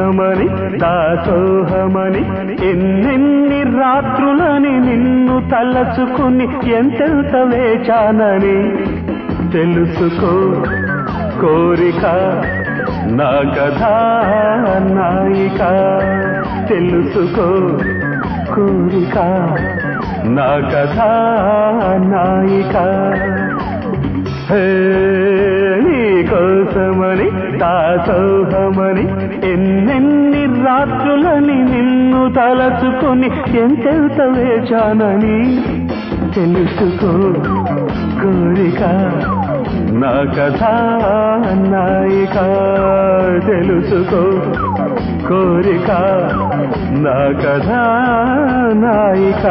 దాసోహమని దాసోహమని ఎన్నెన్ని రాత్రులని నిన్ను తలచుకుని ఎంతెంత వేచానని తెలుసుకో కోరిక నా కథా నాయిక తెలుసుకో కోరిక నా కథా నాయిక హే, నీ కోసమని దాసోహమని ఎన్నెన్ని రాత్రులని నిన్ను తలచుకొని ఎంతెంత వేచానని తెలుసుకో కోరిక నా కథా నాయిక తెలుసుకో కోరిక నా కథా నాయిక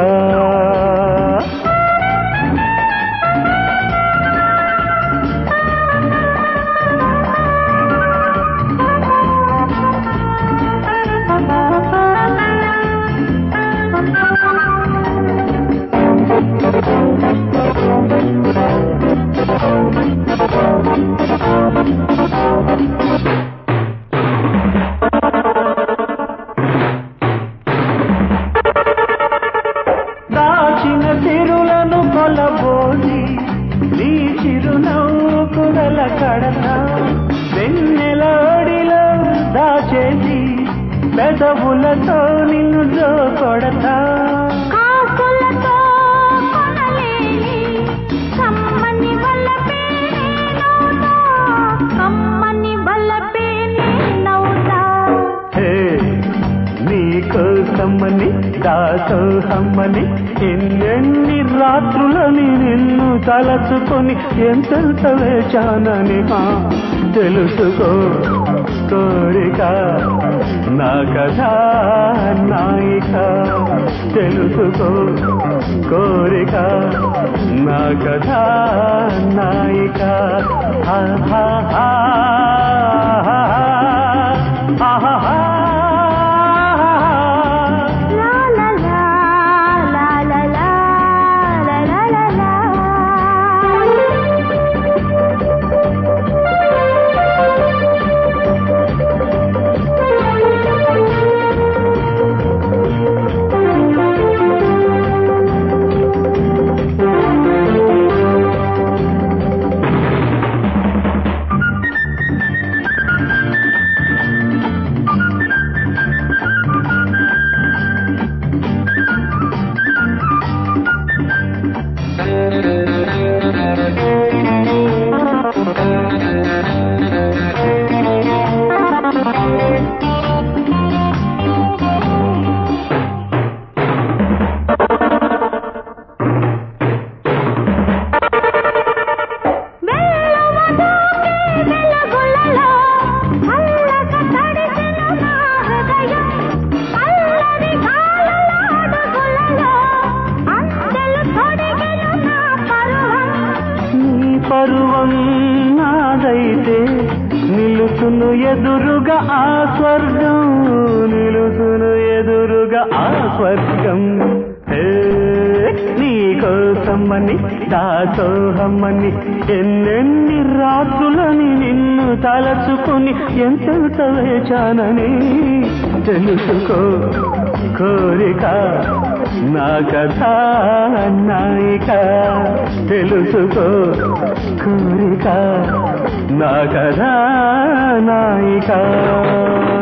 దాచిన తిరులను కొలబోసి నీ చిరునవ్వుకు వెల కడతా వెన్నెలాడిలో దాచేసి పెదవులతో నిన్ను జో కొడతా కాకులతో కొనలేని కమ్మని వల్లపే నేనవుతా కమ్మని వల్లపే నేనవుతా హే నీ కోసమని దాసోహమ్మని ఎన్నెన్ని రాత్రులని నిన్ను తలచుకొని ఎంతెంత వేచానని ఆ, తెలుసుకో కోరిక నా కథా నాయిక తెలుసుకో కోరిక నా కథా నాయిక హా హా హా హా హా హా లా లా లా లా లా లా లా లా లా లా వెల్లువదూకే వెలుగులలో అల్లక తడిసెను నా హృదయం. అల్లరి గాలుల అడుగులలో అందెలు తొడిగెను నా పరువం. నీ పరువం నాదైతే నిలుసును ఎదురుగా ఆ స్వర్గం నిలుసును ఎదురుగా ఆ స్వర్గం హే, నీ కోసమని దాసోహమ్మని ఎన్నెన్ని రాత్రులని నిన్ను తలచుకొని ఎంతెంత వేచానని తెలుసుకో కోరిక నా కథ నాయిక తెలుసుకో కోరిక నా కథ నాయిక